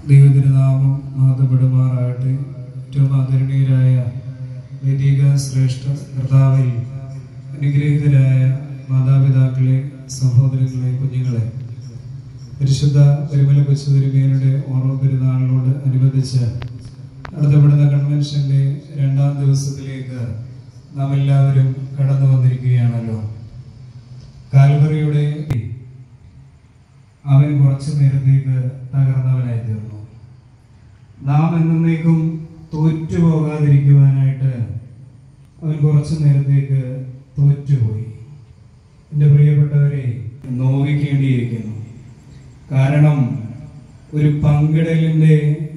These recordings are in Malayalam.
ദൈവതിരുനാമം മഹത്വപ്പെടുമാറാകട്ടെ ഏറ്റവും ആദരണീയരായ വൈദിക ശ്രേഷ്ഠ കർത്താവിൽ അനുഗ്രഹീതരായ മാതാപിതാക്കളെ സഹോദരങ്ങളെ കുഞ്ഞുങ്ങളെ പരിശുദ്ധ പരിമല കൊച്ചുതിരുമേനയുടെ ഓർമ്മ പെരുന്നാളിനോട് അനുബന്ധിച്ച് നടത്തപ്പെടുന്ന കൺവെൻഷന്റെ രണ്ടാം ദിവസത്തിലേക്ക് നാം എല്ലാവരും കടന്നു വന്നിരിക്കുകയാണല്ലോ കാൽവറിയുടെ അവൻ കുറച്ചു നേരത്തേക്ക് തകർന്നവനായി തീർന്നു നാം എന്നേക്കും തോറ്റുപോകാതിരിക്കുവാനായിട്ട് അവൻ കുറച്ചു നേരത്തേക്ക് തോറ്റുപോയി എൻ്റെ പ്രിയപ്പെട്ടവരെ നോവിക്കേണ്ടിയിരിക്കുന്നു കാരണം ഒരു പങ്കിടലിൻ്റെ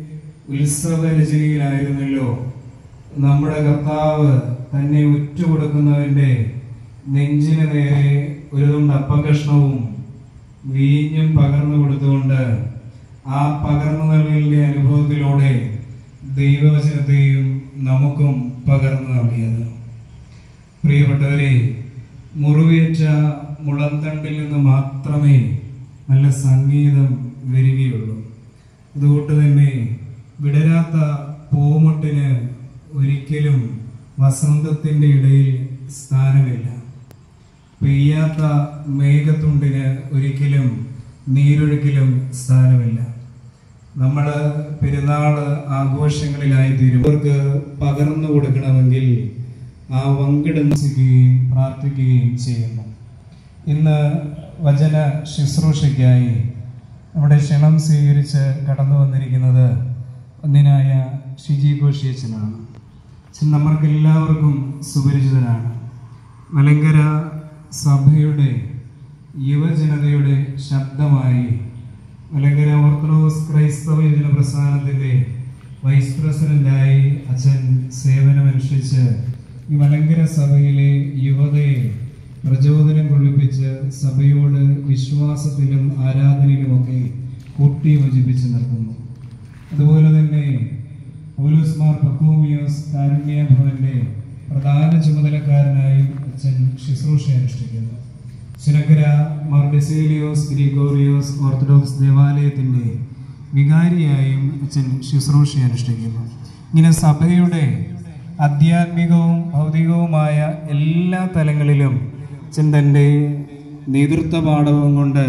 ഉത്സവരചനയിലായിരുന്നല്ലോ നമ്മുടെ കർത്താവ് തന്നെ ഉറ്റുകൊടുക്കുന്നവൻ്റെ നെഞ്ചിന് നേരെ ഒരു തുണ്ട് അപ്പകഷ്ണവും വീഞ്ഞും പകർന്നു കൊടുത്തുകൊണ്ട് ആ പകർന്നു നൽകലിന്റെ അനുഭവത്തിലൂടെ ദൈവവചനത്തെയും നമുക്കും പകർന്നു നൽകിയത് പ്രിയപ്പെട്ടവരെ മുറിവേറ്റ മുളന്തണ്ടിൽ നിന്ന് മാത്രമേ നല്ല സംഗീതം വരികയുള്ളൂ അതുകൊണ്ട് തന്നെ വിടരാത്ത പൂമുട്ടിന് ഒരിക്കലും വസന്തത്തിൻ്റെ ഇടയിൽ സ്ഥാനമില്ല പെയ്യാത്ത മേഘത്തുണ്ടിന് ഒരിക്കലും നീരൊഴുക്കിലും സ്ഥാനമില്ല നമ്മൾ പെരുന്നാൾ ആഘോഷങ്ങളിലായി തീരുവർക്ക് പകർന്നു കൊടുക്കണമെങ്കിൽ ആ പങ്കിടുകയും പ്രാർത്ഥിക്കുകയും ചെയ്യുന്നു ഇന്ന് വചന ശുശ്രൂഷയ്ക്കായി നമ്മുടെ ക്ഷണം സ്വീകരിച്ച് കടന്നു വന്നിരിക്കുന്നത് ഒന്നിനായ ഷിജി ഘോഷിയച്ചനാണ് അച്ഛൻ നമ്മൾക്ക് എല്ലാവർക്കും സുപരിചിതനാണ് മലങ്കര സഭയുടെ യുവജനതയുടെ ശബ്ദമായി മലങ്കര ഓർത്തഡോക്സ് ക്രൈസ്തവ യുവജന പ്രസ്ഥാനത്തിൻ്റെ വൈസ് പ്രസിഡന്റായി അച്ഛൻ സേവനമനുഷ്ഠിച്ച് ഈ മലങ്കര സഭയിലെ യുവതയെ പ്രചോദനം കൊള്ളിപ്പിച്ച് സഭയോട് വിശ്വാസത്തിലും ആരാധനയിലുമൊക്കെ കൂട്ടി യോജിപ്പിച്ച് നിർത്തുന്നു അതുപോലെ തന്നെ പൗലോസ്മാർ പക്കോമിയോസ് കാരുണ്യ ഭവന്റെ പ്രധാന ചുമതലക്കാരനായും അച്ഛൻ ശുശ്രൂഷ അനുഷ്ഠിക്കുന്നു ശുനക്കര മാർ ബെസേലിയോസ് ഗ്രിഗോറിയോസ് ഓർത്തഡോക്സ് ദേവാലയത്തിൻ്റെ വികാരിയായും അച്ഛൻ ശുശ്രൂഷ അനുഷ്ഠിക്കുന്നു ഇങ്ങനെ സഭയുടെ ആധ്യാത്മികവും ഭൗതികവുമായ എല്ലാ തലങ്ങളിലും അച്ഛൻ തൻ്റെ നേതൃത്വ പാഠവും കൊണ്ട്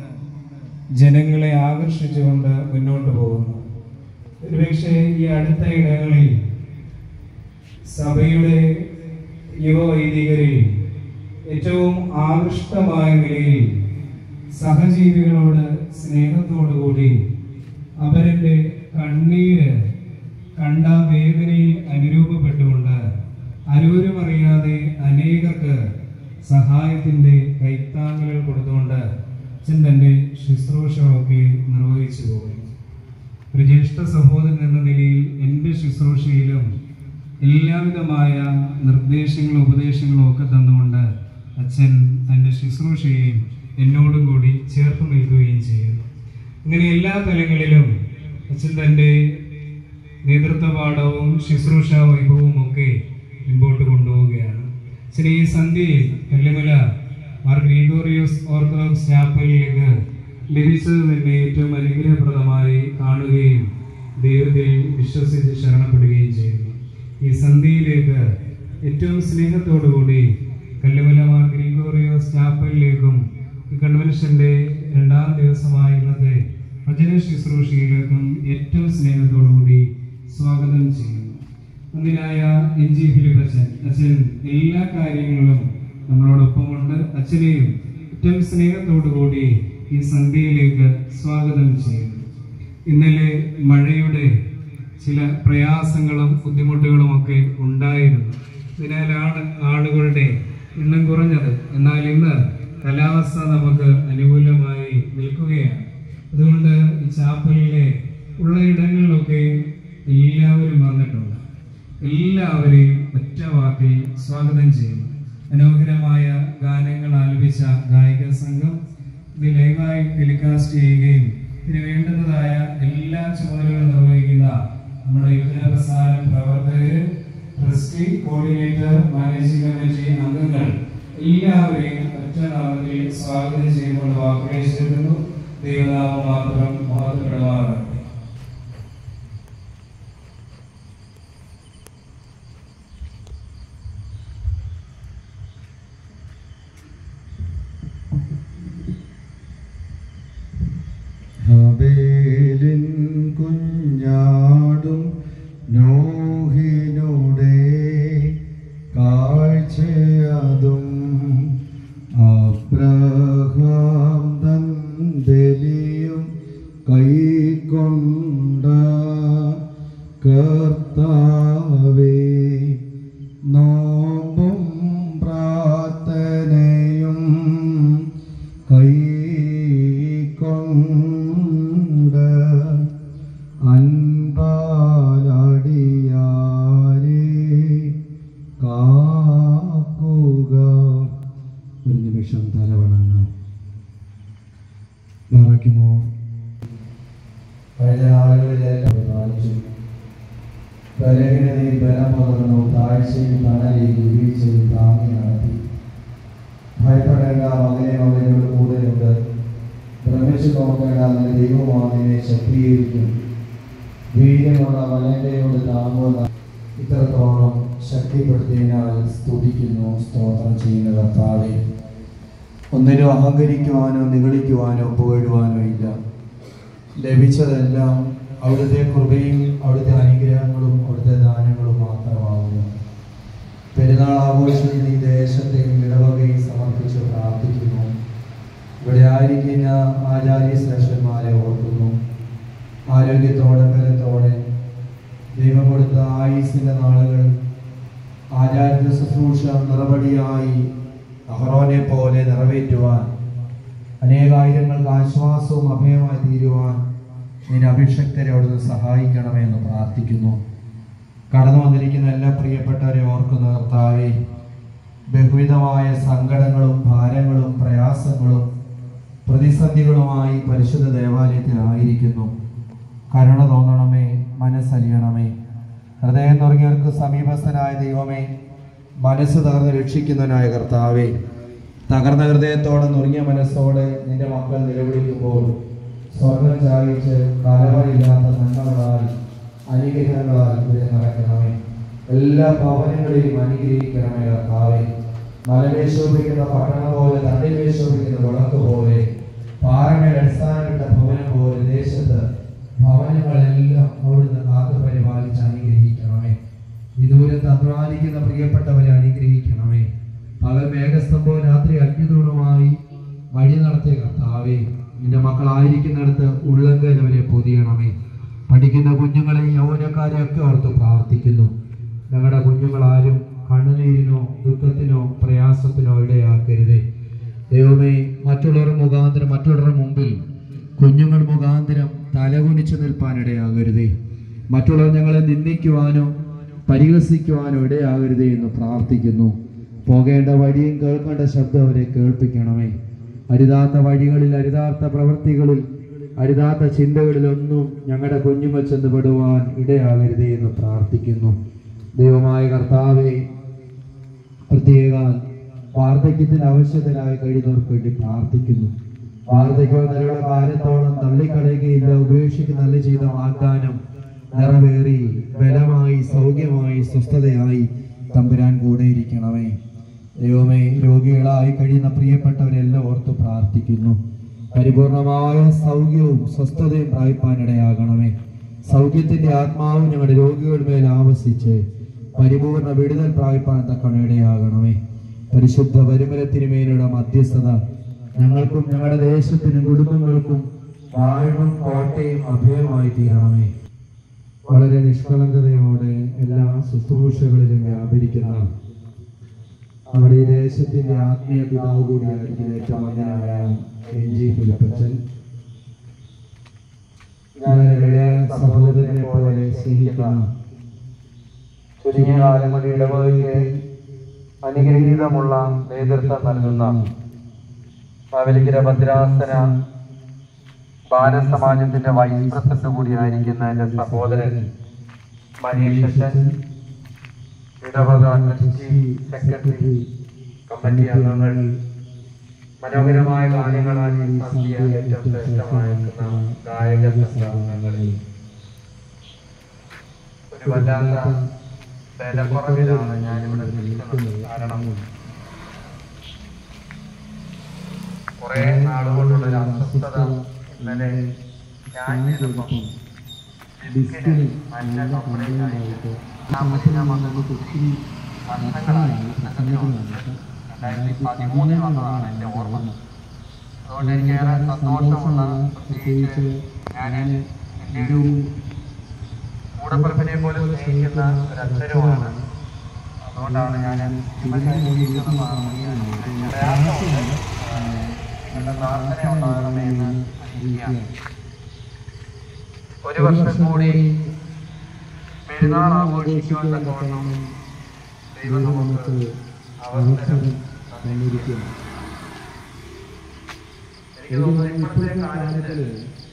ജനങ്ങളെ ആകർഷിച്ചുകൊണ്ട് മുന്നോട്ട് പോകുന്നു ഒരുപക്ഷെ ഈ അടുത്ത ഇടങ്ങളിൽ സഭയുടെ യുവവൈദികരിൽ ഏറ്റവും ആകൃഷ്ടമായ നിലയിൽ സഹജീവികളോട് സ്നേഹത്തോടുകൂടി അവരുടെ കണ്ണീര് കണ്ട വേദനയിൽ അനുരൂപപ്പെട്ടുകൊണ്ട് ആരോരും അറിയാതെ അനേകർക്ക് സഹായത്തിന്റെ കൈത്താങ്ങലുകൾ കൊടുത്തുകൊണ്ട് അച്ഛൻ തന്റെ ശുശ്രൂഷകളൊക്കെ നിർവഹിച്ചു പോകുന്നു ഒരു ജ്യേഷ്ഠ സഹോദരൻ എന്ന നിലയിൽ എൻ്റെ ശുശ്രൂഷയിലും എല്ലാവിധമായ നിർദ്ദേശങ്ങളും ഉപദേശങ്ങളും ഒക്കെ തന്നുകൊണ്ട് അച്ഛൻ തൻ്റെ ശുശ്രൂഷയെയും എന്നോടും കൂടി ചേർത്ത് നിൽക്കുകയും ചെയ്യുന്നു ഇങ്ങനെ എല്ലാ തലങ്ങളിലും അച്ഛൻ തൻ്റെ നേതൃത്വ പാഠവും ശുശ്രൂഷ വൈഭവവും ഒക്കെ മുൻപോട്ട് കൊണ്ടുപോവുകയാണ് അച്ഛൻ ഈ സന്ധ്യയിൽ കല്ലുമല മാർ ഗ്രീഗോറിയോസ് ഓർത്തഡോക്സ് ചാപ്പലിലേക്ക് ലഭിച്ചത് തന്നെ ഏറ്റവും അനുഗ്രഹപ്രദമായി കാണുകയും ദൈവത്തിൽ വിശ്വസിച്ച് ശരണപ്പെടുകയും ചെയ്യുന്നു ഈ സന്ധ്യയിലേക്ക് ഏറ്റവും സ്നേഹത്തോടുകൂടി കല്ലുമല മാർ ഗ്രീഗോറിയോസ് ചാപ്പലിലേക്കും ഈ കൺവെൻഷന്റെ രണ്ടാം ദിവസമായ ഇന്നത്തെ വചന ശുശ്രൂഷയിലേക്കും ഏറ്റവും സ്നേഹത്തോടുകൂടി സ്വാഗതം ചെയ്യുന്നു ഒന്നിനായ എൻ ജി ഫിലിപ്പച്ചൻ അച്ഛൻ എല്ലാ കാര്യങ്ങളിലും നമ്മളോടൊപ്പമുണ്ട് അച്ഛനെയും ഏറ്റവും സ്നേഹത്തോടുകൂടി ഈ സന്ധ്യയിലേക്ക് സ്വാഗതം ചെയ്യുന്നു ഇന്നലെ മഴയുടെ ചില പ്രയാസങ്ങളും ബുദ്ധിമുട്ടുകളും ഒക്കെ ഉണ്ടായിരുന്നു ഇതിനാലാണ് ആളുകളുടെ എണ്ണം കുറഞ്ഞത് എന്നാൽ ഇന്ന് കാലാവസ്ഥ നമുക്ക് അനുകൂലമായി നിൽക്കുകയാണ് അതുകൊണ്ട് ഈ ചാപ്പലിലെ ഉള്ള ഇടങ്ങളിലൊക്കെ എല്ലാവരും വന്നിട്ടുണ്ട് എല്ലാവരെയും ഒറ്റ വാക്കിൽ സ്വാഗതം ചെയ്യുന്നു മനോഹരമായ ഗാനങ്ങൾ ആലപിച്ച ഗായിക സംഘം ഇത് ലൈവായി ടെലികാസ്റ്റ് ചെയ്യുകയും ഇതിന് വേണ്ടുന്നതായ എല്ലാ ചുമതലകളും നിർവഹിക്കുന്ന നമ്മുടെ യുവജന പ്രസ്ഥാനം പ്രവർത്തകര് ട്രസ്റ്റി കോർഡിനേറ്റർ മാനേജിംഗ് കമ്മിറ്റി അംഗങ്ങൾ എല്ലാവരെയും ഒറ്റ നാമത്തിൽ സ്വാഗതം ചെയ്യുമ്പോൾ വാക്കുകൾ ചേർക്കുന്നു ദൈവനാമം മാത്രം മഹത്വപ്പെടുമാറാകട്ടെ ആബേലിൻ കുഞ്ഞാടും നോഹിനുടെ കാഴ്ചയതും അബ്രഹാം തൻ ബലിയും കൈക്കൊണ്ട കർത്താവേ നോമ്പും പ്രാർത്ഥനയും കൈക്കൊണ്ട് അൻപാലടിയാരെ കാക്കുക ഒരു നിമിഷം തലവണങ്ങാം മറയ്ക്കുമോ കഴിഞ്ഞ നാളുകളിലെല്ലാം കാണിച്ചു ബലഹീനതയിൽ ബലം പകർന്നു താഴ്ചയിൽ തണലിൽ വീഴ്ചയിൽ താങ്ങി നടത്തി ഭയപ്പെടേണ്ട മകനെ മകനോട് കൂടെയുണ്ട് ഭ്രമിച്ചു നോക്കേണ്ട നിന്റെ ദൈവമാതിനെ ശക്തീകരിക്കും വീര്യമുള്ള വലങ്കയോട് താങ്ങുന്ന ഇത്രത്തോളം ശക്തിപ്പെടുത്തിയതിനാൽ സ്തുതിക്കുന്നു സ്തോത്രം ചെയ്യുന്ന കർത്താവെ ഒന്നിനും അഹങ്കരിക്കുവാനോ നിഗളിക്കുവാനോ പുകഴുവാനോ ഇല്ല ലഭിച്ചതെല്ലാം അവിടുത്തെ കൃപയും അവിടുത്തെ അനുഗ്രഹങ്ങളും അവിടുത്തെ ദാനങ്ങളും മാത്രമാകുന്നു പെരുന്നാൾ ആഘോഷത്തിൽ ഈ ദേശത്തെയും ഇടവകയും സമർപ്പിച്ച് പ്രാർത്ഥിക്കുന്നു ഇവിടെ ആയിരിക്കുന്ന ആചാര്യ ശ്രേഷ്ഠന്മാരെ ഓർക്കുന്നു ആരോഗ്യത്തോടെ ബലത്തോടെ ദൈവം കൊടുത്ത ആയുസിന്റെ നാളുകൾ ആചാര്യ ശുശ്രൂഷ നിറപടിയായി അഹ്റോനെ പോലെ നിറവേറ്റുവാൻ അനേകായിരങ്ങൾക്ക് ആശ്വാസവും അഭയമായി തീരുവാൻ നിന്റെ അഭിഷക്തരെ അവിടുന്ന് സഹായിക്കണമേ എന്ന് പ്രാർത്ഥിക്കുന്നു കടന്നു വന്നിരിക്കുന്ന എല്ലാ പ്രിയപ്പെട്ടവരെ ഓർക്കുന്ന കർത്താവെ ബഹുവിധമായ സങ്കടങ്ങളും ഭാരങ്ങളും പ്രയാസങ്ങളും പ്രതിസന്ധികളുമായി പരിശുദ്ധ ദേവാലയത്തിലായിരിക്കുന്നു കരുണ തോന്നണമേ മനസ്സലിയണമേ ഹൃദയം തുടങ്ങിയവർക്ക് സമീപസ്ഥനായ ദൈവമേ മനസ്സ് തകർന്ന് രക്ഷിക്കുന്നവനായ കർത്താവേ തകർന്ന ഹൃദയത്തോടെ നുറുങ്ങിയ മനസ്സോടെ നിന്റെ മക്കൾ നിലവിളിക്കുമ്പോൾ സ്വർഗം ചാവിച്ച് കലവറില്ലാത്ത നന്മകളാൽ അനുഗ്രഹങ്ങളാൽ ഇവരെ നടക്കണമേ എല്ലാ ഭവനങ്ങളെയും അനുഗ്രഹിക്കണമേ കർത്താവേ മലവേശോഭിക്കുന്ന പട്ടണം പോലെ തണ്ടിലേശോഭിക്കുന്ന വിളക്ക് പോലെ പാറമേൽ അടിസ്ഥാനമിട്ട ഭവനം പോലെ ദേശത്ത് ഭവനങ്ങളെല്ലാം അവിടുന്ന് കാത്തു പരിപാലിച്ച് അനുഗ്രഹിക്കണമേ വിദൂരത്ത് അധ്വാനിക്കുന്ന പ്രിയപ്പെട്ടവരെ അനുഗ്രഹിക്കണമേ പകൽ മേഘസ്തംഭവും രാത്രി അഗ്നിതൂണുമായി വഴി നടത്തിയ കർത്താവേ നിന്റെ മക്കളായിരിക്കുന്നിടത്ത് ഉള്ളങ്കലവരെ പൊതിയണമേ പഠിക്കുന്ന കുഞ്ഞുങ്ങളെ യൗവനക്കാരെ ഒക്കെ ഓർത്ത് പ്രാർത്ഥിക്കുന്നു ഞങ്ങളുടെ കുഞ്ഞുങ്ങളാരും കണ്ണുനീരിനോ ദുഃഖത്തിനോ പ്രയാസത്തിനോ ഇടയാക്കരുതേ ദൈവമേ മറ്റുള്ളവർ മുഖാന്തരം മറ്റുള്ളവരുടെ മുമ്പിൽ കുഞ്ഞുങ്ങൾ മുഖാന്തരം തലകുനിച്ചു നിൽപ്പാൻ ഇടയാകരുതേ മറ്റുള്ളവർ ഞങ്ങളെ നിന്ദിക്കുവാനോ പരിഹസിക്കുവാനോ ഇടയാകരുതേ എന്ന് പ്രാർത്ഥിക്കുന്നു പോകേണ്ട വഴിയും കേൾക്കേണ്ട ശബ്ദം അവരെ കേൾപ്പിക്കണമേ അരുതാത്ത വഴികളിൽ അരുതാത്ത പ്രവൃത്തികളിൽ അരുതാത്ത ചിന്തകളിലൊന്നും ഞങ്ങളുടെ കുഞ്ഞുങ്ങൾ ചെന്നുപെടുവാൻ ഇടയാകരുതേ എന്ന് പ്രാർത്ഥിക്കുന്നു ദൈവമായ കർത്താവെ പ്രത്യേക വാർദ്ധക്യത്തിന് ആവശ്യത്തിനായി കഴിയുന്നവർക്ക് വേണ്ടി പ്രാർത്ഥിക്കുന്നു വാർദ്ധക്യം നിലയുള്ള കാര്യത്തോളം തള്ളിക്കളയുകയില്ല ഉപേക്ഷിക്കുന്നല്ല ചെയ്ത വാഗ്ദാനം നിറവേറി ബലമായി സൗഖ്യമായി സ്വസ്ഥതയായി തമ്പുരാൻ കൂടെ ഇരിക്കണമേ ദൈവമേ രോഗികളായി കഴിയുന്ന പ്രിയപ്പെട്ടവരെല്ലാം ഓർത്ത് പ്രാർത്ഥിക്കുന്നു പരിപൂർണമായ സൗഖ്യവും സ്വസ്ഥതയും പ്രാപിപ്പാനിടയാകണമേ സൗഖ്യത്തിന്റെ ആത്മാവ് ഞങ്ങളുടെ രോഗികളുടെ മേൽ ആവസിച്ച് പരിപൂർണ വിടുതൽ പ്രാപിപ്പാൻ തക്കണ ഇടയാകണമേ പരിശുദ്ധ വരുമലത്തിനുമേലുള്ള മധ്യസ്ഥത ഞങ്ങൾക്കും ഞങ്ങളുടെ ദേശത്തിനും കുടുംബങ്ങൾക്കും വാഴവും കോട്ടയും അഭയമായി തീരണമേ വളരെ നിഷ്കളങ്കതയോടെ എല്ലാ ശുശ്രൂഷകളിലും വ്യാപരിക്കുന്ന നമ്മുടെ ഈ ദേശത്തിന്റെ ആത്മീയ പിതാവ് കൂടിയായിരിക്കുന്ന ഏറ്റവും മകനായ എൻ ജി ഫിലിപ്പച്ചൻ ഞാൻ ഇളയ സഹോദരനെ പോലെ സ്നേഹിക്കുന്ന ചുരുങ്ങിയ കാലം കൊണ്ട് ഇടവകയ്ക്ക് അനുഗ്രഹീതമുള്ള നേതൃത്വം നൽകുന്ന പവലിക്കര ഭദ്രാസന ബാലസമാജത്തിന്റെ വൈസ് പ്രസിഡന്റ് കൂടിയായിരിക്കുന്ന എന്റെ സഹോദരൻ മനീഷൻ ഇടവക ട്രസ്റ്റി സെക്രട്ടറി കമ്മിറ്റി അംഗങ്ങൾ മനോഹരമായ ഗാനങ്ങളാൽ ഈ സന്ധ്യ ഏറ്റവും ശ്രേഷ്ഠമായിരിക്കുന്ന ഗായക സംഘാംഗങ്ങളിൽ ഒരു വല്ലാത്ത ബലക്കുറവിലാണ് ഞാനിവിടെ നിൽക്കുന്നത് കാരണം കുറെ നാളുകൊണ്ടുള്ള ഒരു അസ്വസ്ഥത ഇന്നലെ സ്കാൻ ചെയ്തപ്പം ഡിസ്കിന് നല്ല കംപ്ലൈൻ്റ് ആയിട്ട് സാമ്പത്തിക വന്നിട്ട് ഒത്തിരി വർഷങ്ങളായി പ്രസംഗത്തിൽ വന്നിട്ട് രണ്ടായിരത്തി പതിമൂന്നിൽ വന്നതാണ് എൻ്റെ ഓർമ്മ അതുകൊണ്ട് എനിക്ക് ഏറെ സന്തോഷമുള്ള പ്രത്യേകിച്ച് ഞാൻ എൻ്റെ ഒരു കൂടപ്പിറപ്പിനെ പോലെ സ്നേഹിക്കുന്ന ഒരു അച്ഛനുമാണ് അതുകൊണ്ടാണ് ഞാൻ നിങ്ങളുടെ പ്രാർത്ഥന ഉണ്ടാകണമേ എന്ന് അറിയിക്കുകയാണ് ഒരു വർഷം കൂടി പെരുന്നാൾ ആഘോഷിക്കുവാൻ തക്കവണ്ണം ദൈവം നമുക്ക് അവസരം തന്നിരിക്കുന്നു എനിക്ക് തോന്നുന്നു ഇപ്പോഴത്തെ കാലത്തിൽ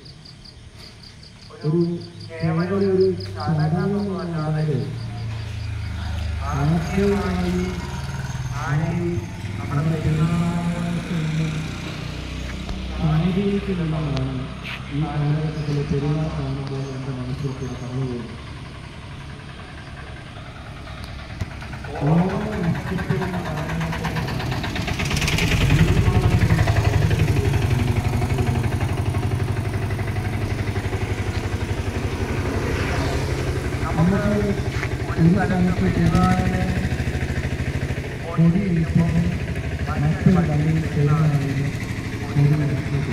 ഒരു കേവലം ഒരു ചടങ്ങെന്നല്ലാതെ ആശയമായി ആരെയും നമ്മുടെ പെരുന്നാളാഘോഷമൊന്നും ആഗ്രഹിക്കുന്നുള്ളതാണ് ഈ കാലഘട്ടത്തിലെ പെരുന്നാൾ കാണുമ്പോൾ എൻ്റെ മനസ്സിൽ കൂടി കടന്നുപോകുന്നത് ഓരോ നക്ഷത്രവും നമുക്ക് ഒരു സ്ഥലത്ത് പെരുന്നാളിനെ കൊടിയിരിക്കുമ്പോൾ മറ്റൊരു പള്ളിയിൽ പെരുന്നാളിന് കൊടി നടത്തിയിട്ടില്ല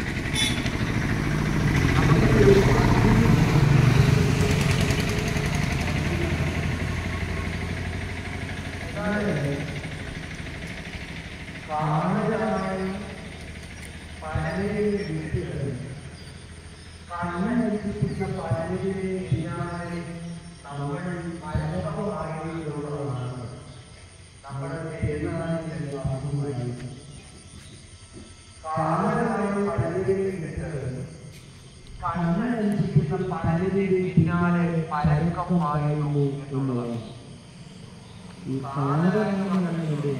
പിന്നാലെ പരക്കം പായുന്നു എന്നുള്ളതാണ് ഈ കാലഘട്ടം കണ്ടുകൊണ്ട്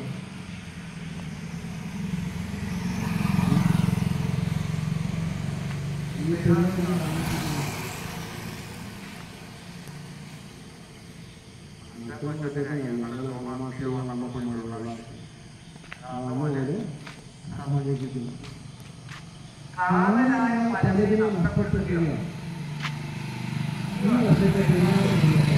ഈ പെരുന്നാളിനെ കാണിക്കുന്നത് മറ്റൊരു ഞങ്ങൾ ഓണമാസവും വന്നപ്പോഴുള്ള നമ്മളോട് സമ്മതിക്കുന്നു കാവലായ പലതിനും നഷ്ടപ്പെടുകയാണ് ഈ വർഷത്തെ പെരുന്നാളിനെ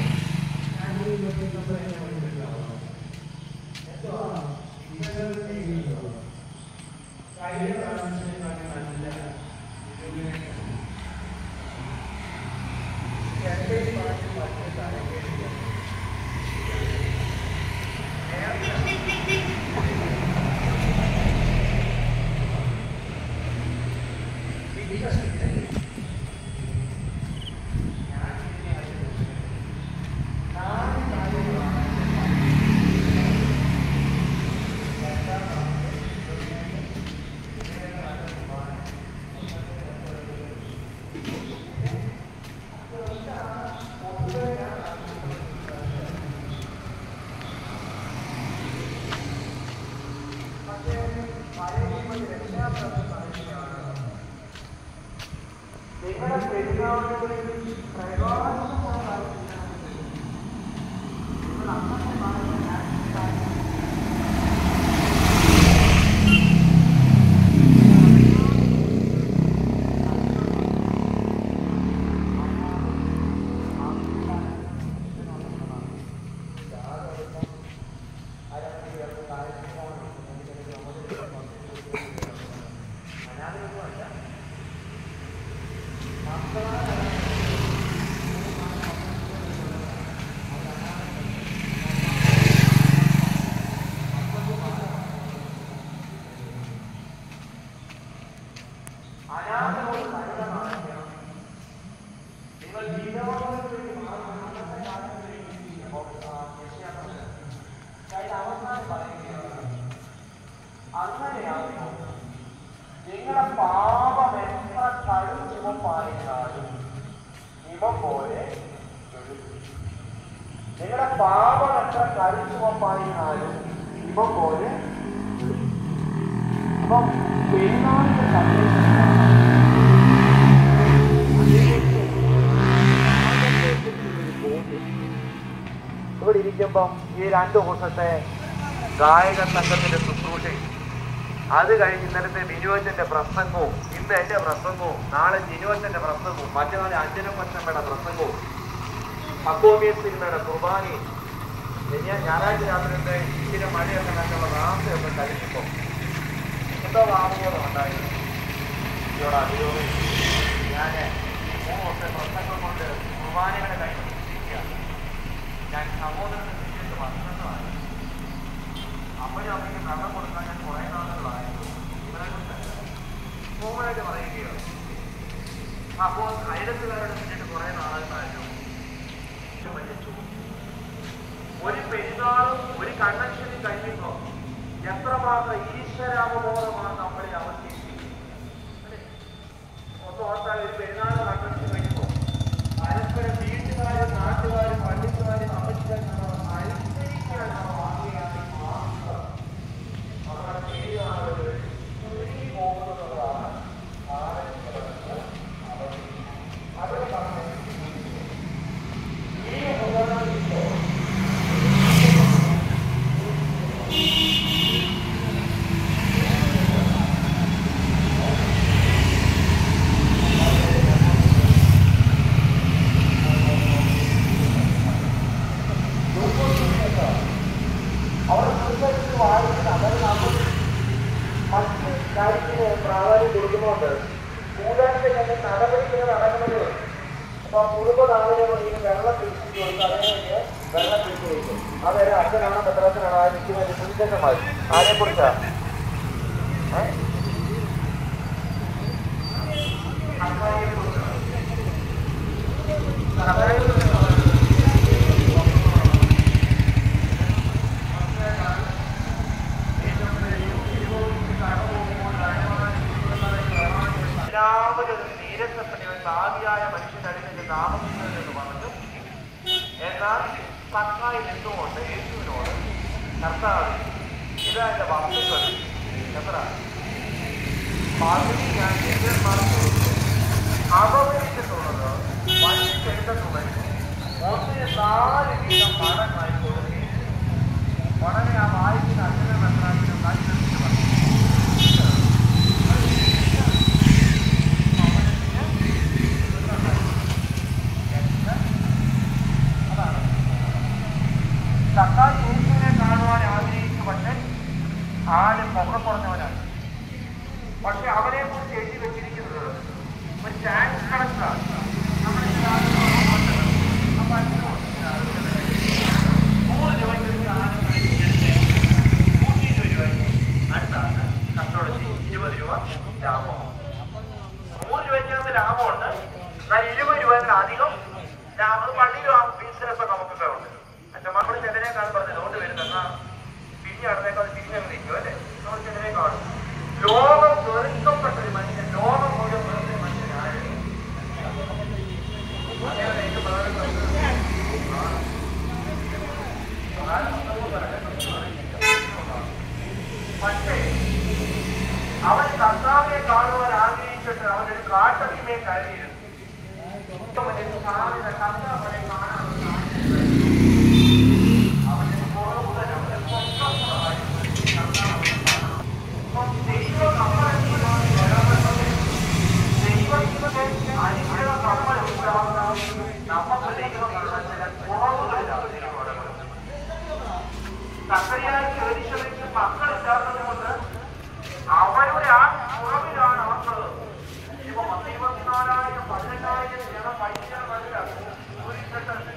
നിങ്ങളുടെ പാപം എത്ര കടും ചുമപ്പായിരുന്നാലും ഹിമം പോലെ വെളുക്കും. നിങ്ങളുടെ പാപം എത്ര കടും ചുമപ്പായിരുന്നാലും ഹിമം പോലെ വെളുക്കും. അപ്പം പെരുന്നാളിന്റെ സന്ദേശം ഇവിടെ ഇരിക്കുമ്പം ഈ രണ്ടു ദിവസത്തെ ഗായക സംഘത്തിന്റെ ശുശ്രൂഷയും അത് കഴിഞ്ഞ് ഇന്നലത്തെ ബിനുവച്ചന്റെ പ്രസംഗവും ഇന്ന് എന്റെ പ്രസംഗവും നാളെ ജിനുവച്ചന്റെ പ്രസംഗവും മറ്റന്നാളെ അഞ്ജനപ്പച്ചമ്മയുടെ പ്രസംഗവും അക്കോമിയ സിനിമയുടെ കുർബാനയും ഇനി ഞാൻ ഞായറാഴ്ച രാത്രിയുടെ ഇച്ചിരി മഴയൊക്കെ കണ്ടുള്ള റാസയൊക്കെ കഴിക്കുമ്പോ എന്തോ വാമുകോളം ഉണ്ടായിരുന്നു ഇവിടെ അതിലൂടെ ഞാൻ മൂന്ന് ദിവസത്തെ പ്രസംഗം കൊണ്ട് കുർബാനയുടെ കഴിഞ്ഞിരിക്കുകയാണ് ഞാൻ സഹോദരന് ചുറ്റിട്ട് വന്നതാണ് അമ്മയും അമ്മയ്ക്ക് വെള്ളം കൊടുക്കാൻ ഞാൻ കുറേ നാളുകളായിരുന്നു ഇവരെ കൊണ്ടല്ല കോമണായിട്ട് പറയുകയാണ് അപ്പോൾ അയലത്തുകാരുടെ ചുറ്റിട്ട് കുറേ നാളുകളായിരുന്നു ഏറ്റവും വലിയ ചോദ്യം ഒരു പെരുന്നാളും ഒരു കൺവെൻഷനും കഴിയുമ്പോൾ എത്രമാത്രം ഈശ്വരാവബോധമാണ് നമ്മളെ അവശേഷിക്കുന്നത് അല്ലേ? ഒന്ന് ഓർത്താൽ ഒരു പെരുന്നാൾ കൺവെൻഷൻ കഴിയുമ്പോൾ പരസ്പരം വീട്ടുകാരും നാട്ടുകാരും പള്ളിക്കാരും അമ്മച്ചാരും അനുസരിക്കാൻ വാങ്ങിയാണെങ്കിൽ മാത്രം നമ്മുടെ പേരുകാളുകൾ ഒരുങ്ങി പോകുന്നതാണ് ആരോഗ്യപരമായ അവസ്ഥ. അവിടെ പറഞ്ഞു ഈ ഉപകരണത്തിലോ അവർ സംസാരിച്ച് വായിക്കുന്ന അതായത് നമ്മൾ മറ്റ് കാര്യത്തിന് പ്രാധാന്യം കൊടുക്കുന്നുണ്ട് കൂടാതെ തന്നെ നടപടികൾ നടക്കുന്നത് അപ്പൊ കുടുംബ നാളുകൾ ഈ വെള്ളം പിടിച്ചു കൊടുത്ത് അതിനെ വെള്ളം പിടിച്ചു കൊടുക്കും അതൊരു അച്ഛനാണോ പത്രത്തിനാണോ ആ നിൽക്കുന്ന സുവിശേഷമായി ആരെ കുറിച്ചാ എല്ലാവരും ഒരു നീരസത്തിന് ഒരു ഭാവിയായ മനുഷ്യനടിഞ്ഞ് താമസിക്കുന്നതെന്ന് പറഞ്ഞു എന്നാൽ സക്കായി നിന്നുകൊണ്ട് യേശുവിനോട് കർത്താവ് ഇതാ എന്റെ വസ്തുക്കൾ എത്ര പകുതി ഞാൻ ശിഷ്യന്മാർക്ക് കൊടുത്തു അപകരിച്ചിട്ടുള്ളത് വലിച്ചെടുത്തിട്ടുള്ളത് ഒന്നിന് നാല് വീതം മടങ്ങായി കൊടുക്കുകയും ഉടനെ ആ വായിക്കുന്ന അച്ഛനും മെത്രാനും കാഴ്ച പറഞ്ഞു സക്കാർ യേശുവിനെ കാണുവാൻ ആഗ്രഹിച്ച പക്ഷേ ആരും പൊക്കം കുറഞ്ഞവനാണ് പക്ഷെ അവനെ കുറിച്ച് എഴുതി വെച്ചിരിക്കുന്നത് ഒരു ടാക്സ് കളക്ടറാണ് നമ്മുടെ ഈ ആളുകൾ അപ്പൊ നൂറ് രൂപയ്ക്ക് ഒരു സാധനം മേടിച്ചിട്ട് നൂറ്റി ഇരുപത് രൂപയ്ക്ക് അടുത്ത ആൾക്ക് കച്ചവടത്തിൽ ഇരുപത് രൂപ ലാഭം നൂറ് രൂപയ്ക്കകത്ത് ലാഭമുണ്ട് എന്നാൽ ഇരുപത് രൂപയുടെ അധികം ലാഭം പള്ളിയിലും ബിസിനസ് നമുക്കൊക്കെ ഉണ്ട് അച്ഛന്മാരോട് ചെന്നനെ കാണുമ്പോൾ പറഞ്ഞു ലോട്ട് വരുന്ന എന്നാ പിന്നെ അടുത്തേക്കാൾ തിരിഞ്ഞങ്ങ് നിൽക്കും അല്ലേ നമ്മൾ ചെന്നനെ കാണും ലോകം വെറുക്കപ്പെട്ട ഒരു മനുഷ്യൻ ലോകം മുഴുവൻ വെറുത്ത ഒരു മനുഷ്യനായിരുന്നു അദ്ദേഹം എനിക്ക് പ്രധാനപ്പെട്ട പക്ഷേ അവൻ കർത്താവിനെ കാണുവാൻ ആഗ്രഹിച്ചിട്ട് അവനൊരു കാട്ടടിമയെ കരുതിയിരുന്നു അവന്റെ സാധ്യത കർത്താവനെ കാണാൻ അവന്റെ പുറകുതൽ അവന്റെ സ്വന്തം ദൈവ കപ്പലെത്തുവാൻ വരാമെന്നത് ദൈവത്തിന്റെ അനുഗ്രഹ കപ്പലുണ്ടാകുന്ന നമുക്ക് ദൈവം ചില കുറവുകളിലാണ് ദൈവം സക്കറിയായി ചോദിച്ചവർക്ക് മക്കളില്ലാത്തത് കൊണ്ട് അവരുടെ ആ കുറവിലാണ് അവർക്ക് ഇപ്പൊ പത്ത് ഇരുപത്തിനാലായിരം പതിനെട്ടായിരം ജനം പൈസ ഒരു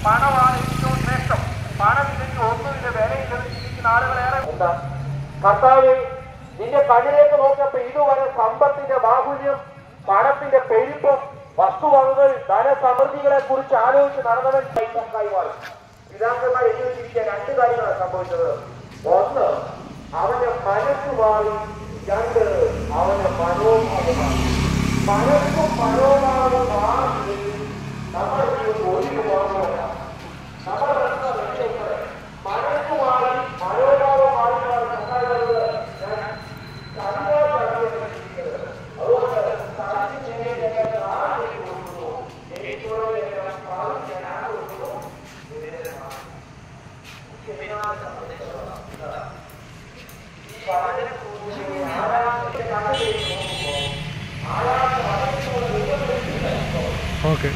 പണമാണ് ഏറ്റവും ശ്രേഷ്ഠം പണമില്ലെങ്കിൽ ഒന്നുമില്ല വിലയില്ലെന്ന് ചിന്തിക്കുന്ന ആളുകളേറെ എന്താ കർത്താവ് നിന്റെ കണ്ണിലേക്ക് നോക്കിയപ്പോ ഇതുവരെ സമ്പത്തിന്റെ ബാഹുല്യം പണത്തിന്റെ പെരുപ്പം വസ്തുവകകൾ ധനസമൃദ്ധികളെ കുറിച്ച് ആലോചിച്ച് നടന്നവൻ പൈസക്കായി മാറും പിതാക്കന്മാർ എഴുതി വെച്ചിരിക്കുക രണ്ട് കാര്യങ്ങളാണ് സംഭവിച്ചത് ഒന്ന് അവന്റെ മനസ്സ് മാറി രണ്ട് അവന്റെ മനോഭാവം മാറി മനസ്സും മനോഭാവവും മാറി നമ്മുടെ ജീവിതം ഒരു മാറുമല്ല നമ്മുടെ പ്രശ്നം രക്ഷപ്പെടെ മനസ്സ് മാറി മനോഭാവം മാറി മാറി സംസാരിക്കുന്നത് ഞാൻ സന്തോഷമാണ് ചിന്തിക്കുന്നത് അതുകൊണ്ട് സാധിച്ചു ആദ്യം കൊടുക്കുന്നു ഏറ്റവും ഞാൻ ആഗ്രഹിക്കുന്നു ഓക്കെ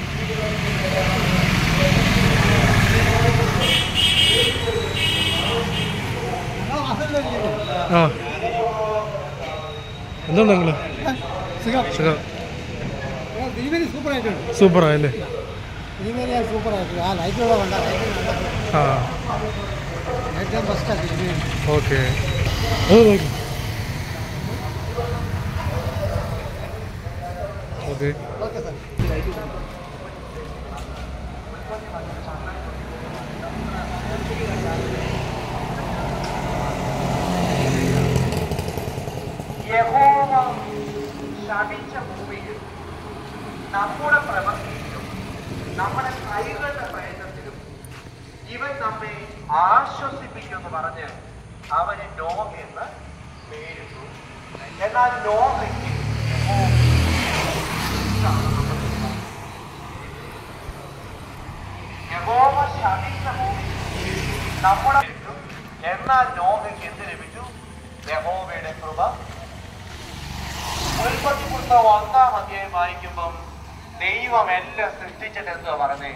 ആ എന്തുണ്ട് നിങ്ങള് സുഖം ദീപനി സൂപ്പർ ആയിട്ടുണ്ട് സൂപ്പറായല്ലേ ദീപനി സൂപ്പർ ആയിട്ടുണ്ട് ആ ലൈറ്റുള്ള വേണ്ട ആ ഏറ്റവും ഫസ്റ്റാണ് ദീപനി ഓക്കെ അത് നോക്കി ഓക്കെ ഓക്കെ സാർ യഹോവ ശപിച്ച ഭൂമിയിൽ നമ്മുടെ പ്രവൃത്തിയിലും നമ്മുടെ കൈകളുടെ പ്രയത്നത്തിലും ഇവൻ നമ്മെ ആശ്വസിപ്പിക്കുമെന്ന് പറഞ്ഞ് അവന് നോഹ എന്ന് പേരിട്ടു എന്നാൽ നോഹയ്ക്ക് യഹോവ ശപിച്ച ഭൂമി നമ്മുടെ എന്നാൽ നോഹയ്ക്ക് എന്ത് ലഭിച്ചു യഹോവയുടെ കൃപ ഉൽപ്പത്തി പുസ്തകം ഒന്നാം അധ്യായം വായിക്കുമ്പം ദൈവം എല്ലാം സൃഷ്ടിച്ചിട്ട് എന്തുവാ പറഞ്ഞേ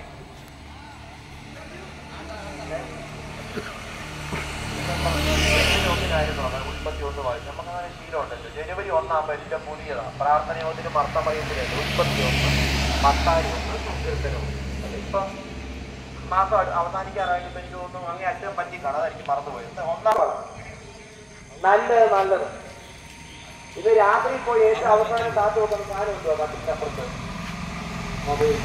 ഉൽപ്പത്തി ഒന്ന് വായിച്ചു നമുക്ക് അങ്ങനെ ശീലമുണ്ടല്ലോ ജനുവരി ഒന്നാകുമ്പോൾ എല്ലാം പുതിയതാണ് പ്രാർത്ഥനയോതിന് മർത്തമയത്തിലല്ല ഉൽപ്പത്തി ഒന്ന് മത്താരി ഒന്ന് സുഹൃത്തനും ഇപ്പം മാസം അവസാനിക്കാറായപ്പോൾ എനിക്ക് തോന്നുന്നു അങ്ങേ അച്ഛൻ പറ്റി കാണാതായിരിക്കും മറന്നുപോയത് ഒന്നാം നല്ലത് നല്ലത് ഇത് രാത്രി പോയി ഏറ്റവും അവസാനം കാത്തു വെക്കുന്ന സാധനം എന്തുവാ കത്തിന്റെ അപ്പുറത്ത് മൊബൈൽ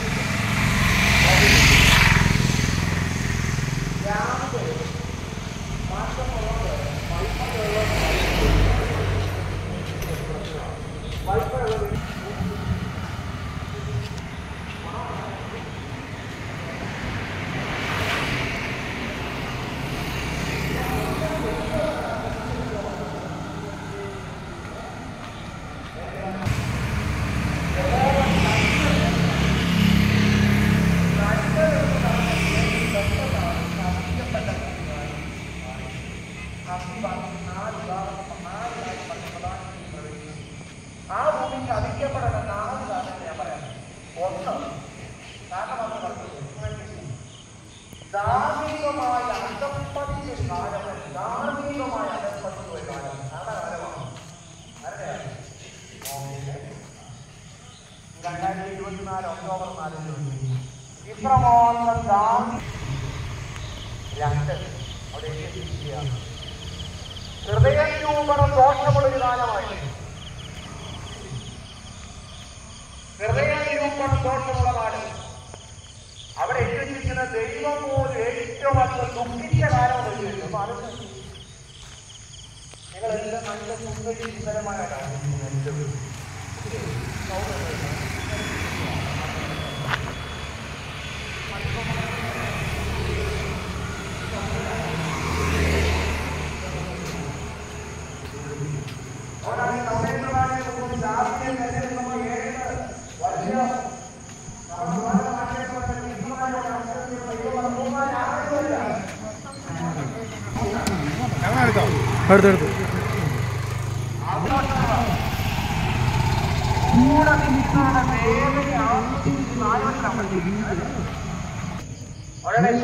ആ ഭൂമിക്ക് അധികപ്പെടേണ്ട നാല് കാരണം ഞാൻ പറയാം ഒന്ന് കാരണം നമ്മൾ പറഞ്ഞു ധാർമ്മികമായ അന്തപ്പതിച്ച ഒരു കാലം ധാർമ്മികമായ അന്തപ്പതിച്ച ഒരു കാലം ആരുടെ കാലമാണ് ആരുടെ കാലം? രണ്ടായിരത്തി ഇരുപത്തിനാല് ഒക്ടോബർ നാലിന് ഇത്രമാത്രം ധാർമ്മിക രണ്ട് അവിടെ എഴുതിയിരിക്കുകയാണ് ഹൃദയരൂപണം ദോഷമുള്ളൊരു കാലമായി ഹൃദയരൂപണം ദോഷമുള്ള കാലം അവിടെ എഴുതിയിരിക്കുന്ന ദൈവം പോലും ഏറ്റവും അധികം ദുഃഖിച്ച കാലം എഴുതിയിട്ടുണ്ട് അപ്പൊ അത് നിങ്ങളെല്ലാം നല്ല സുന്ദരീകരമായ കാര്യം അടുത്തടുത്ത് കൂടെ നിൽക്കുന്ന വേദന ആസ്വദിക്കുന്ന ആലോചന ഉടനെ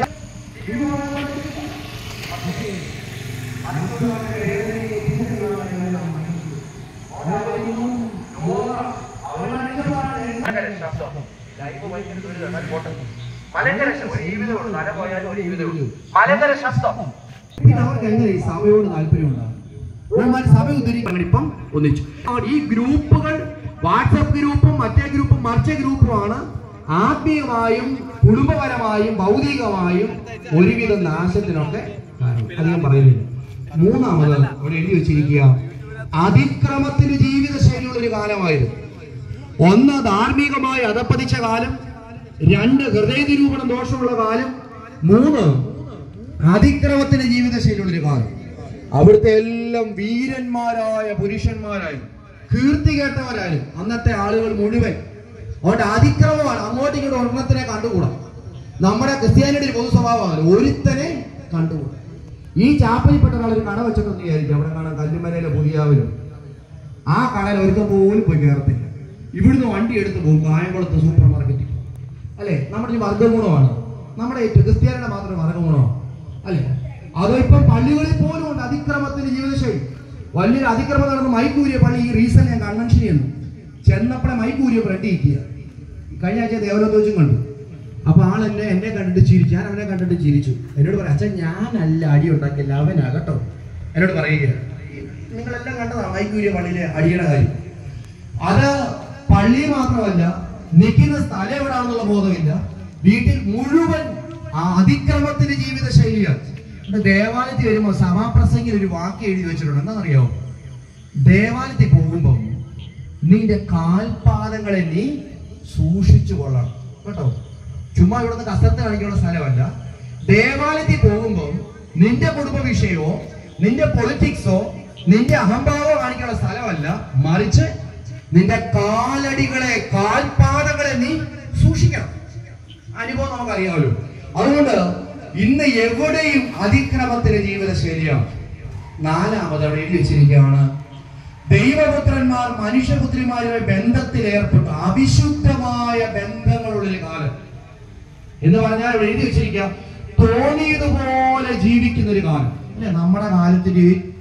ശബ്ദം ലൈവ് ഭയങ്കര ദുരിതം പോട്ടെ മലങ്കര ശ- ഒരു ജീവിതമുള്ളൂ തല പോയാലും ഒരു ജീവിതമുള്ളൂ മലങ്കര ശബ്ദം പിന്നെ അവർക്ക് എങ്ങനെ ഈ സഭയോട് താല്പര്യം ഉണ്ടാകും ബഹുമാന സഭ ഉദ്ധരിക്കാൻ ഇപ്പം ഒന്നിച്ചു അവർ ഈ ഗ്രൂപ്പുകൾ വാട്സപ്പ് ഗ്രൂപ്പും മറ്റേ ഗ്രൂപ്പും മറിച്ച ഗ്രൂപ്പുമാണ് ആത്മീയമായും കുടുംബപരമായും ഭൗതികമായും ഒരുവിധം നാശത്തിനൊക്കെ കാരണം അധികം പറയുന്നില്ല മൂന്നാമത് അവിടെ എഴുതി വെച്ചിരിക്കുക അതിക്രമത്തിന് ജീവിത ശൈലിയുള്ള ഒരു കാലമായിരുന്നു ഒന്ന് ധാർമ്മികമായി അധപ്പതിച്ച കാലം രണ്ട് ഹൃദയ നിരൂപണം ദോഷമുള്ള കാലം മൂന്ന് അതിക്രമത്തിന്റെ ജീവിതശൈലിയുള്ള ഒരു കാലം അവിടുത്തെ എല്ലാം വീരന്മാരായ പുരുഷന്മാരായി കീർത്തി കേട്ടവരായാലും അന്നത്തെ ആളുകൾ മുഴുവൻ അതുകൊണ്ട് അതിക്രമമാണ് അങ്ങോട്ടും ഇങ്ങോട്ടും ഒരെണ്ണത്തിനെ കണ്ടുകൂടാ നമ്മുടെ ക്രിസ്ത്യാനിയുടെ ഒരു പൊതു സ്വഭാവമാണ് ഒരുത്തനെ കണ്ടുകൂടാ ഈ ചാപ്പലിൽപ്പെട്ട ഒരാൾ ഒരു കട വെച്ചിട്ടൊന്നും വിചാരിക്കും അവിടെ കാണാൻ കല്ലുമലയിലെ പുതിയാവിലും ആ കടയിൽ ഒരുക്കം പോലും പോയി കയറത്തില്ല ഇവിടുന്ന് വണ്ടി എടുത്ത് പോകും കായംകുളത്ത് സൂപ്പർ മാർക്കറ്റിൽ അല്ലെ നമ്മുടെ ഒരു വർഗ്ഗഗുണമാണ് നമ്മുടെ ഏറ്റവും ക്രിസ്ത്യാനിയുടെ മാത്രം ഒരു വർഗ്ഗഗുണമാണ് അല്ലെ അതോ ഇപ്പം പള്ളികളിൽ പോലും ഉണ്ട് അതിക്രമത്തിന്റെ ജീവിതശൈലി വലിയൊരു അതിക്രമം നടന്ന മൈക്കൂരിയ പള്ളി ഈ റീസൺ ഞാൻ കൺവെൻഷൻ ചെയ്യുന്നു ചെന്നപ്പോഴെ മൈക്കൂരിയ ഫ്രണ്ട് ഇരിക്കുക കഴിഞ്ഞ ആഴ്ച ദേവലോകത്ത് വെച്ചും കണ്ടു അപ്പൊ ആൾ എന്നെ എന്നെ കണ്ടിട്ട് ചിരിച്ചു ഞാൻ അവനെ കണ്ടിട്ട് ചിരിച്ചു എന്നോട് പറയാം അച്ഛൻ ഞാനല്ല അടി ഉണ്ടാക്കില്ല അവനാ കേട്ടോ എന്നോട് പറയുക നിങ്ങളെല്ലാം കണ്ടതാ മൈക്കൂരിയ പള്ളിയിലെ അടിയുടെ കാര്യം അത് പള്ളി മാത്രമല്ല നിൽക്കുന്ന സ്ഥലം എവിടാണെന്നുള്ള ബോധമില്ല വീട്ടിൽ മുഴുവൻ ആ അതിക്രമത്തിന്റെ ജീവിത ശൈലിയാണ് എന്നിട്ട് ദേവാലയത്തിൽ വരുമ്പോൾ സഭാപ്രസംഗിൽ ഒരു വാക്ക് എഴുതി വെച്ചിട്ടുണ്ട് എന്താണെന്നറിയോ ദേവാലയത്തിൽ പോകുമ്പോൾ നിന്റെ കാൽപാദങ്ങളെ നീ സൂക്ഷിച്ചു കൊള്ളണം കേട്ടോ ചുമ്മാ ഇവിടുന്ന് കസരത്ത് കാണിക്കാനുള്ള സ്ഥലമല്ല ദേവാലയത്തിൽ പോകുമ്പോൾ നിന്റെ കുടുംബ വിഷയമോ നിന്റെ പൊളിറ്റിക്സോ നിന്റെ അഹംഭാവോ കാണിക്കാനുള്ള സ്ഥലമല്ല മറിച്ച് നിന്റെ കാലടികളെ കാൽപാദങ്ങളെ നീ സൂക്ഷിക്കണം അനുഭവം നമുക്കറിയാമല്ലോ അതുകൊണ്ട് ഇന്ന് എവിടെയും അതിക്രമത്തിന്റെ ജീവിത ശൈലിയാണ് നാലാമത് അവിടെ എഴുതി വെച്ചിരിക്കുകയാണ് ദൈവപുത്രന്മാർ മനുഷ്യപുത്രിമാരുമായി ബന്ധത്തിൽ ഏർപ്പെട്ടു അവിശുദ്ധമായ ബന്ധങ്ങളുള്ളൊരു കാലം എന്ന് പറഞ്ഞാൽ ഇവിടെ എഴുതി വെച്ചിരിക്കുക തോന്നിയതുപോലെ ജീവിക്കുന്ന ഒരു കാലം അല്ലെ നമ്മുടെ കാലത്തിന്റെ